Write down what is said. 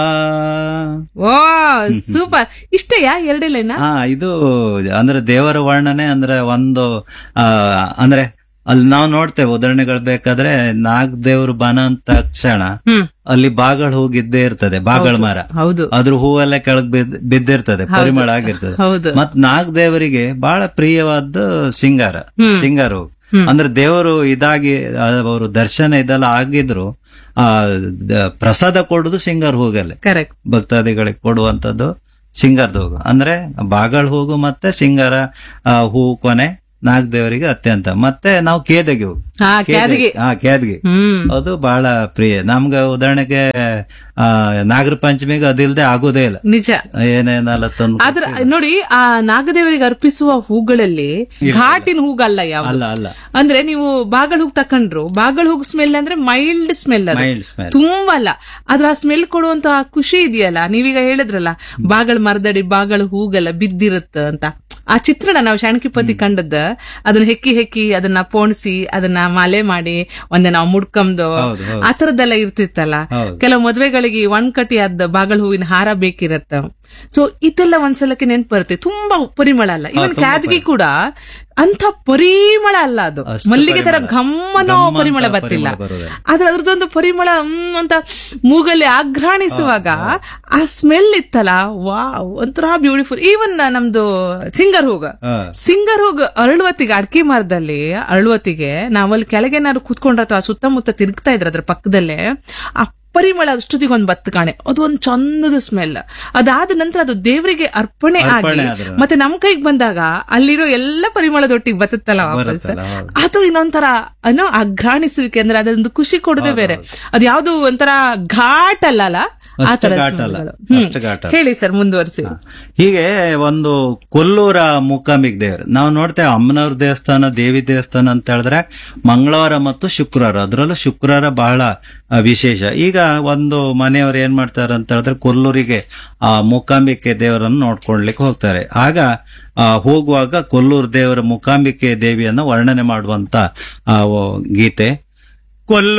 ಓ super ಇಷ್ಟೇಯಾ ಎರಡೇ ಲೈನಾ ಹಾ ಇದು ಅಂದ್ರೆ ದೇವರ ವರ್ಣನೆ ಅಂದ್ರೆ ಒಂದು ಆ ಅಂದ್ರೆ ಅಲ್ಲಿ ನಾವು ನೋಡ್ತೇವೆ ಉದಾಹರಣೆಗಳು ಬೇಕಾದ್ರೆ ನಾಗ್ ದೇವ್ರು ಬನ ಅಂತ ಕ್ಷಣ ಹ್ಮ್ ಅಲ್ಲಿ ಬಾಗಳು ಹೋಗಿದ್ದೇ ಇರ್ತದೆ ಬಾಗಳ ಮರ ಹೌದು ಅದ್ರ ಹೂವೆಲ್ಲ ಕೆಳಗ್ ಬಿದ್- ಬಿದ್ದಿರ್ತದೆ ಪರಿಮಳ ಆಗಿರ್ತದೆ ಹೌದು ಮತ್ ನಾಗ್ ದೇವರಿಗೆ ಬಹಳ ಪ್ರಿಯವಾದ ಸಿಂಗಾರ ಸಿಂಗಾರ ಹೂ ಅಂದ್ರೆ ದೇವರು ಇದಾಗಿ ಅವರು ದರ್ಶನ ಇದೆಲ್ಲ ಆಗಿದ್ರು ಆ ದ- ಪ್ರಸಾದ ಕೊಡುದು ಸಿಂಗಾರ ಹೂಗಲ್ಲೇ ಕರೆಕ್ಟ್ ಭಕ್ತಾದಿಗಳಿಗೆ ಕೊಡುವಂತದ್ದು ಸಿಂಗಾರದ ಹೂಗು ಅಂದ್ರೆ ಬಾಗಳ ಹೂಗು ಮತ್ತೆ ಸಿಂಗಾರ ಆ, ಹೂ ಕೊನೆ ನಾಗ್ ದೇವರಿಗೆ ಅತ್ಯಂತ ಮತ್ತೆ ನಾವು ಕೇದಗೆ ಹೂ ಹಾ ಕ್ಯಾದಿಗೆ ಹಾ ಕೇದಗೆ ಹ್ಮ್ ಅದು ಬಹಳ ಪ್ರಿಯ ನಮ್ಗೆ ಉದಾಹರಣೆಗೆ ಆ ನಾಗರ ಪಂಚಮಿಗೆ ಅದಿಲ್ದೆ ಆಗೋದೇ ಇಲ್ಲ ನಿಜ ಏನೇನೆಲ್ಲ ತಂದು ಆದ್ರ ನೋಡಿ ಆ ನಾಗದೇವರಿಗೆ ಅರ್ಪಿಸುವ ಹೂಗಳಲ್ಲಿ ಘಾಟಿನ ಹೂಗಲ್ಲ ಯಾವ ಅಲ್ಲ ಅಲ್ಲ ಅಂದ್ರೆ ನೀವು ಬಾಗಳ ಹೂಗ್ ತಕೊಂಡ್ರು ಬಾಗಳ ಹೂಗ್ ಸ್ಮೆಲ್ ಅಂದ್ರೆ ಮೈಲ್ಡ್ ಸ್ಮೆಲ್ ಅದು ಮೈಲ್ಡ್ ಸ್ಮೆಲ್ ತುಂಬಾ ಅಲ್ಲ ಆದ್ರ ಆ ಸ್ಮೆಲ್ ಕೊಡುವಂತ ಆ ಖುಷಿ ಇದೆಯಲ್ಲ ನೀವೀಗ ಹೇಳಿದ್ರಲ್ಲ ಬಾಗಳ ಮರದಡಿ ಬಾಗಳ ಹೂಗೆಲ್ಲ ಬಿದ್ದಿರುತ್ತ ಅಂತ ಆ ಚಿತ್ರಣ ನಾವು ಶಾಣಕಿಪತಿ ಕಂಡದ್ದ ಅದನ್ನ ಹೆಕ್ಕಿ ಹೆಕ್ಕಿ ಅದನ್ನ ಪೋಣಿಸಿ ಅದನ್ನ ಮಾಲೆ ಮಾಡಿ ಒಂದೇ ನಾವು ಮುಡ್ಕಂದು ಹೌದು, ಹೌದು. ಆ ತರದ್ದೆಲ್ಲ ಇರ್ತಿತ್ತಲ್ಲ ಹೌದು. ಕೆಲವು ಮದ್ವೆಗಳಿಗೆ ಒಣ್ ಕಟಿ ಆದ ಬಾಗಳ ಹೂವಿನ ಹಾರ ಬೇಕಿರತ್ತ ಸೊ ಇದೆಲ್ಲ ಒಂದ್ಸಲಕ್ಕೆ ನೆನ್ಪು ಬರುತ್ತೆ ತುಂಬಾ ಪರಿಮಳ ಅಲ್ಲ ಇವನ್ ಕ್ಯಾದ್ಗಿ ಕೂಡ ಅಂತ ಪರಿಮಳ ಅಲ್ಲ ಅದು ಅಷ್ಟು ಮಲ್ಲಿಗೆ ತರ ಪರಿಮಳ. ಗಮ್ಮನೋ ಗಮ್ಮ ಅಂತ ಪರಿಮಳ ಬರ್ತಿಲ್ಲ ಪರಿಮಳ ಬರೋದಿಲ್ಲ. ಆದ್ರೆ ಅದ್ರದ್ದೊಂದು ಪರಿಮಳ ಹ್ಮ್ ಅಂತ ಮೂಗಲ್ಲಿ ಆಘ್ರಾಣಿಸುವಾಗ ಆ ಸ್ಮೆಲ್ ಇತ್ತಲ್ಲ ವಾವ್ ಒಂಥರ ಬ್ಯೂಟಿಫುಲ್ ಈವನ್ ನಮ್ದು ಸಿಂಗರ್ ಹೋಗ ಹಾ. ಸಿಂಗರ್ ಹೋಗ್ ಅರಳುವತ್ತಿಗೆ ಅಡ್ಕೆ ಮರದಲ್ಲಿ ಅರಳುವತ್ತಿಗೆ ನಾವಲ್ಲಿ ಕೆಳಗೇನಾದ್ರು ಕೂತ್ಕೊಂಡ್ರ ಅಥವಾ ಸುತ್ತಮುತ್ತ ತಿರುಗ್ತಾ ಇದ್ರ ಅದ್ರ ಪಕ್ಕದಲ್ಲೇ ಆ ಪರಿಮಳ ಅಷ್ಟೊತ್ತಿಗೆ ಒಂದ್ ಬತ್ತು ಕಾಣೆ ಅದೊಂದ್ ಚಂದದ ಸ್ಮೆಲ್ ಅದಾದ ನಂತರ ಅದು ದೇವರಿಗೆ ಅರ್ಪಣೆ ಆಗಿ ಅರ್ಪಣೆ ಆದ್ರೆ. ಮತ್ತೆ ನಮ್ ಕೈಗೆ ಬಂದಾಗ ಅಲ್ಲಿರೋ ಎಲ್ಲ ಪರಿಮಳದೊಟ್ಟಿಗೆ ಬತ್ತಲ್ಲ ವಾಪಸ್ ಬರುತ್ತಲ್ಲ, ಹೌದು. ಅದು ಇನ್ನೊಂಥರ ಏನೋ ಅಘ್ರಾಣಿಸುವಿಕೆ ಅಂದ್ರೆ ಅದೊಂದು ಖುಷಿ ಕೊಡೋದೇ ಬೇರೆ ಅದು ಯಾವ್ದು ಒಂಥರ ಘಾಟ್ ಅಲ್ಲ ಅಲ್ಲ ಆ ಅಷ್ಟು ತರ ಘಾಟ್ ಅಲ್ಲ. ಸ್ಮೆಲ್ಗಳು. ಹ್ಮ್. ಅಷ್ಟು ಘಾಟ್ ಅಲ್ಲ. ಹೇಳಿ ಸರ್ ಮುಂದುವರಿಸಿ ಹೀಗೆ ಒಂದು ಕೊಲ್ಲೂರ ಮೂಕಾಂಬಿಕ್ ದೇವರು ನಾವು ನೋಡ್ತೇವೆ ಅಮ್ಮನವ್ರ ದೇವಸ್ಥಾನ ದೇವಿ ದೇವಸ್ಥಾನ ಅಂತ ಹೇಳಿದ್ರೆ ಮಂಗಳವಾರ ಮತ್ತು ಶುಕ್ರವಾರ ಅದರಲ್ಲೂ ಶುಕ್ರವಾರ ಬಹಳ ಆ, ವಿಶೇಷ ಈಗ ಒಂದು ಮನೆಯವರು ಏನ್ ಮಾಡ್ತಾರೆ ಅಂತ ಹೇಳಿದ್ರೆ ಕೊಲ್ಲೂರಿಗೆ ಆ ಮೂಕಾಂಬಿಕೆ ದೇವರನ್ನು ನೋಡ್ಕೊಳ್ಲಿಕ್ಕೆ ಹೋಗ್ತಾರೆ ಆಗ ಆ, ಹೋಗುವಾಗ ಕೊಲ್ಲೂರು ದೇವರ ಮೂಕಾಂಬಿಕೆ ದೇವಿಯನ್ನ ವರ್ಣನೆ ಮಾಡುವಂತ ಆ, ಓ, ಗೀತೆ ಕೊಲ್ಲೂರು